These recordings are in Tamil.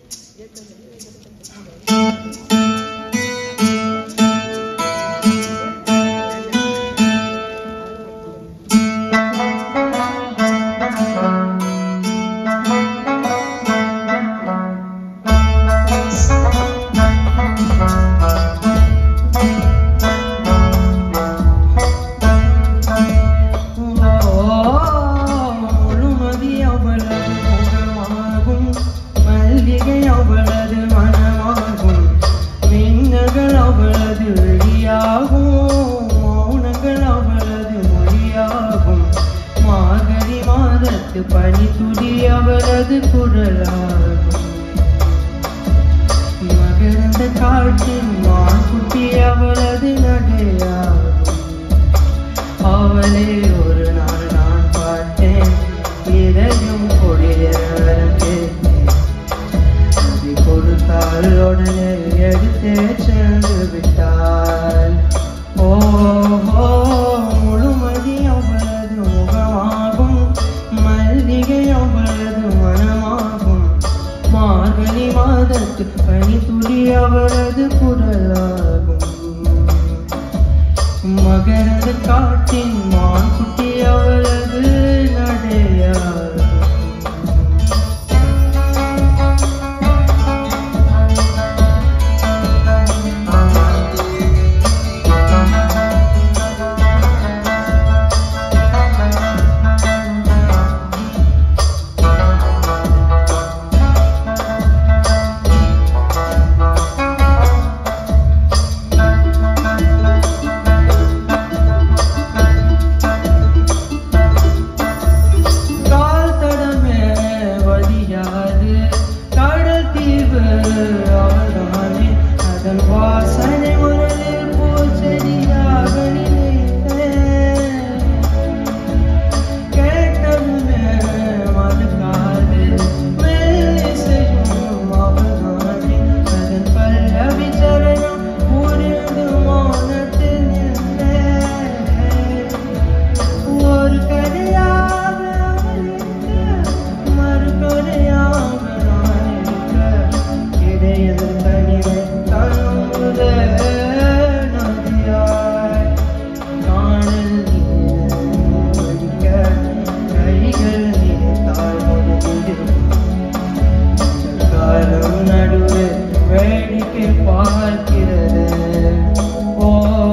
முழுமதி அவளது முகமாகும் மல்லிகை அவளது மனமாகும் மின்னகள் அவளது வெளியாகும் மௌனங்கள் அவளது மொழியாகும் மார்கழி மாதத்து பனித்துளி அவளது குரலாகும் மகரந்த காற்றின் மான்குட்டி அவளது நடையாகும் அவளை ஒரு நாள் நான் பார்த்தேன் இதையும் கொடியவரம் கேட்டேன் அது கொடுத்தால் உடனே எடுத்தே சென்று விட்டாள் ஓ ஓ, முழுமதி அவளது முகமாகும் மல்லிகை அவளது மனமாகும் மார்கழி மாதத்து பனித்துளி அவளது குரலாகும் மகரந்த காட்டின் மான் குட்டி அவளது நடையாகும் கால் தடமே வழியாது கடல் தீவு அவள்தானே அதன் வாசனை முரலில் பூச்செடியாக நினைத்தேன் கேட்டதுமே மறுக்காது மெல்லிசையும் அவள்தானே அதன் பல்லவி சரணம் புரிந்து மௌனத்தில் நின்றேன் ஒரு கதையாக அவள் இருக்க, மறு கதையாக நான் இருக்க. இதயத்தில் தனிமை தழும்புத நதியாய். காணல் நீர் வலிக்க, கைகள் நினைத்தால் முடிந்திடும். காலம் நடுவே வேடிக்கை பார்க்கிறது ஓ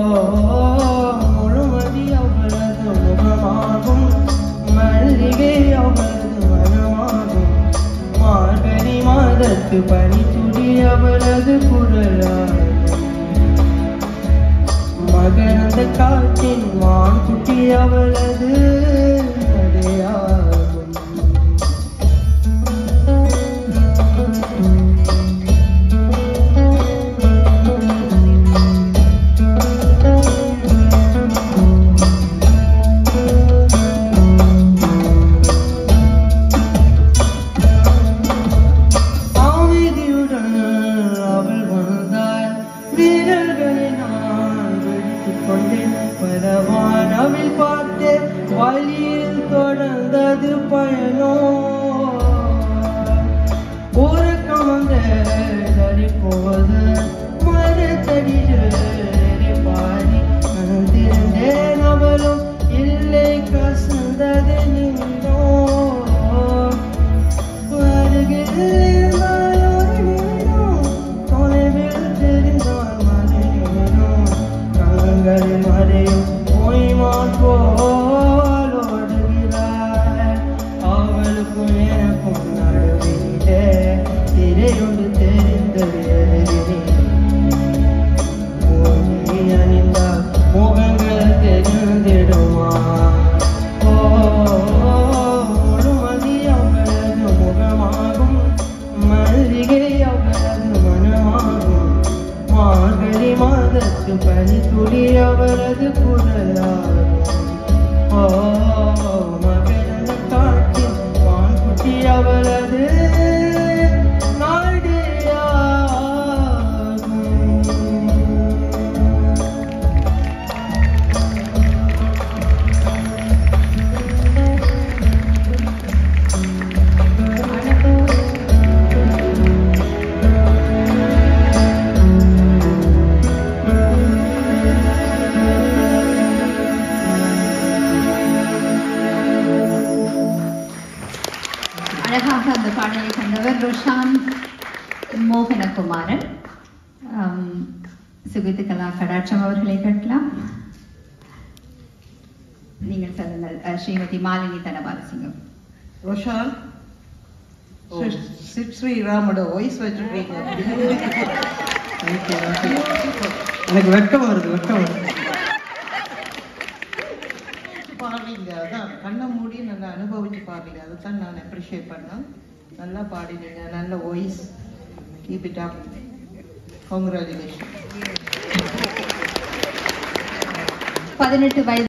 முழுமதி அவளது முகமாகும் மல்லிகை அவளது மனமாகும் மார்கழி மாதத்து பனித்துளி அவளது குரலாகும் மகரந்த காற்றின் மான் குட்டி அவளது நடையாகும் அமைதியுடன் அவள் வந்தாள் வீரர்களை நான் வெடித்துக் கொண்டேன் பரவானவில் பார்த்தேன் வழியில் தொடர்ந்தது பயனோ உறக்கம் வந்த தடி போது மறுத்தடியில் பாடி நந்திருந்தேன் அவளும் இல்லை கசந்தது நீங்களோ வருகில் இருந்தால் ஒரு நிமிடம், தொலைவில் தெரிந்தால் மறைவிடும். கண்களில் மறையும் பொய்மான் போல் ஓடுகிறாள். அவளுக்கும் எனக்கும் நடுவிலே திரையொன்று தெரிந்தது மூடி அணிந்தால் முகங்கள் தெரிந்திடுமா ஓ முழுமதி அவளது முகமாகும் மல்லிகை அவளது மனமாகும் மார்கழி மாதத்து பனித்துளி அவளது குரலாகும் ஓ மகரந்த காட்டின் வான்குட்டி அவளது நாடியாகும் அழகாக அந்த பாடலை கண்டவர் ரோஷான் மோகனகுமாரன் ஆம், சுகித்து கலா கடாட்சம் அவர்களை கேட்கலாம் நீங்கள் சொல்லுங்கள் அஹ், ஸ்ரீமதி மாலினி தனபாலசிங்கம் ரோஷான் சிட் ஸ்ரீராமோட வாய்ஸ் வச்சிருக்கீங்க Thank you, thank you. எனக்கு வெட்கம் வருது வெட்கம் வருது பாடுறீங்க அதான் கண்ணை மூடி நல்லா அனுபவிச்சு பாடுறீங்க அதுதான் நான் அப்ரிஷியேட் பண்ணேன் நல்லா பாடினீங்க நல்ல voice keep it up congratulation பதினெட்டு வயது